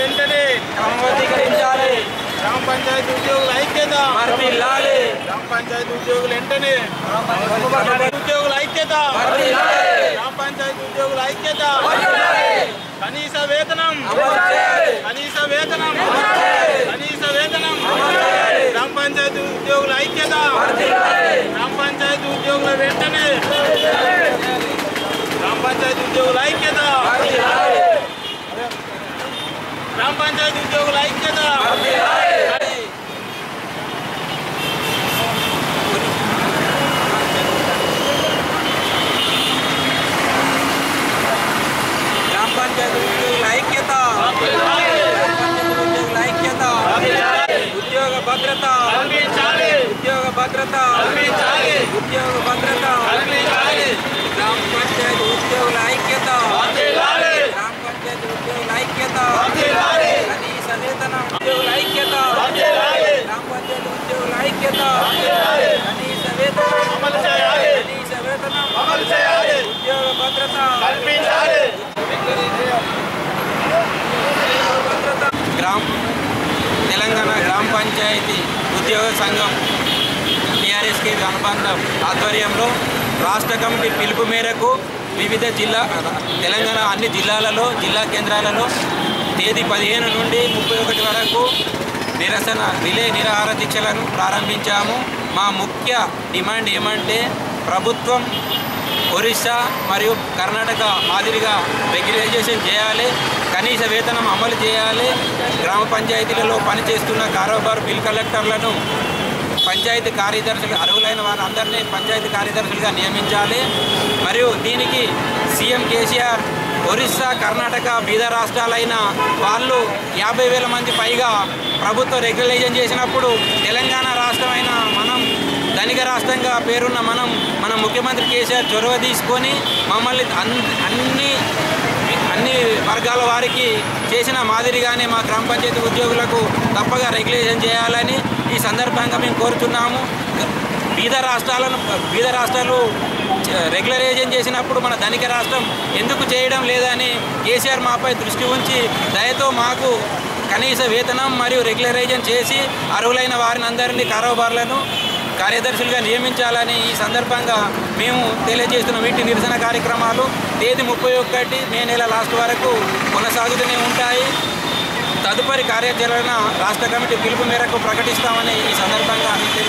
వెంటనే క్రమబద్ధీకరించాలి గ్రామ పంచాయతీ ఉద్యోగుల ఐక్యత వర్ధిల్లాలి గ్రామ పంచాయతీ ఉద్యోగులు వెంటనే ఉద్యోగుల ఐక్యత గ్రామ పంచాయతీ ఉద్యోగుల ఐక్యత కనీస వేతనం కనీస వేతనం కనీస వేతనం గ్రామ పంచాయతీ ఉద్యోగుల ఐక్యత గ్రామ పంచాయతీ ఉద్యోగుల వెంటనే గ్రామ పంచాయతీ ఉద్యోగుల ఐక్యత గ్రామ పంచాయతీ ఉద్యోగుల ఐక్యత గ్రామ పంచాయతీ ఉద్యోగుల ఐక్యత గ్రామ పంచాయతీ ఉద్యోగుల ఐక్యత ఉద్యోగ భద్రత కల్పించాలి ఉద్యోగ భద్రత కల్పించాలి ఉద్యోగ భద్రత కల్పించాలి గ్రామ పంచాయతీ ఉద్యోగుల ఐక్యత వర్ధిల్లాలి. గ్రామ పంచాయతీ ఉద్యోగుల ఐక్యత వర్ధిల్లాలి. కనీస వేతనం ఉద్యోగుల ఐక్యత వర్ధిల్లాలి. గ్రామ పంచాయతీ ఉద్యోగుల ఐక్యత వర్ధిల్లాలి. కనీస వేతనం అమలు చేయాలి. కనీస వేతనం అమలు చేయాలి. ఉద్యోగ భద్రత కల్పించాలి భద్రత గ్రామ తెలంగాణ గ్రామ పంచాయతీ ఉద్యోగ సంఘం టీఆర్ఎస్కి అనుబంధం ఆధ్వర్యంలో రాష్ట్ర కమిటీ పిలుపు మేరకు వివిధ జిల్లా తెలంగాణ అన్ని జిల్లాలలో జిల్లా కేంద్రాలలో తేదీ పదిహేను నుండి ముప్పై ఒకటి వరకు నిరసన రిలే నిరాహార దీక్షలను ప్రారంభించాము మా ముఖ్య డిమాండ్ ఏమంటే ప్రభుత్వం ఒరిస్సా మరియు కర్ణాటక మాదిరిగా రెగ్యులైజేషన్ చేయాలి కనీస వేతనం అమలు చేయాలి గ్రామ పంచాయతీలలో పనిచేస్తున్న కారోబార్ బిల్ కలెక్టర్లను పంచాయతీ కార్యదర్శులు అర్హులైన వారందరినీ పంచాయతీ కార్యదర్శులుగా నియమించాలి మరియు దీనికి సీఎం కేసీఆర్ ఒరిస్సా కర్ణాటక బీద రాష్ట్రాలైన వాళ్ళు యాభై వేల మంది పైగా ప్రభుత్వం రెగ్యులైజేషన్ చేసినప్పుడు తెలంగాణ రాష్ట్రమైన మనం ధనిక రాష్ట్రంగా పేరున్న మనం మన ముఖ్యమంత్రి కేసీఆర్ చొరవ తీసుకొని మమ్మల్ని అన్ అన్ని అన్ని వర్గాల వారికి చేసిన మాదిరిగానే మా గ్రామ పంచాయతీ ఉద్యోగులకు తప్పగా రెగ్యులేషన్ చేయాలని ఈ సందర్భంగా మేము కోరుతున్నాము బీద రాష్ట్రాలను బీద రాష్ట్రాలు చ- రెగ్యులరైజేషన్ చేసినప్పుడు మన ధనిక రాష్ట్రం ఎందుకు చేయడం లేదని కేసీఆర్ మాపై దృష్టి ఉంచి దయతో మాకు కనీస వేతనం మరియు రెగ్యులరైజేషన్ చేసి అర్హులైన వారిని అందరినీ కారోబార్లను కార్యదర్శులుగా నియమించాలని ఈ సందర్భంగా మేము తెలియజేస్తున్న వీటి నిరసన కార్యక్రమాలు తేదీ ముప్పై ఒకటి మే నెల లాస్ట్ వరకు కొనసాగుతూనే ఉంటాయి తదుపరి కార్యాచరణ రాష్ట్ర కమిటీ పిలుపు మేరకు ప్రకటిస్తామని ఈ సందర్భంగా మీకు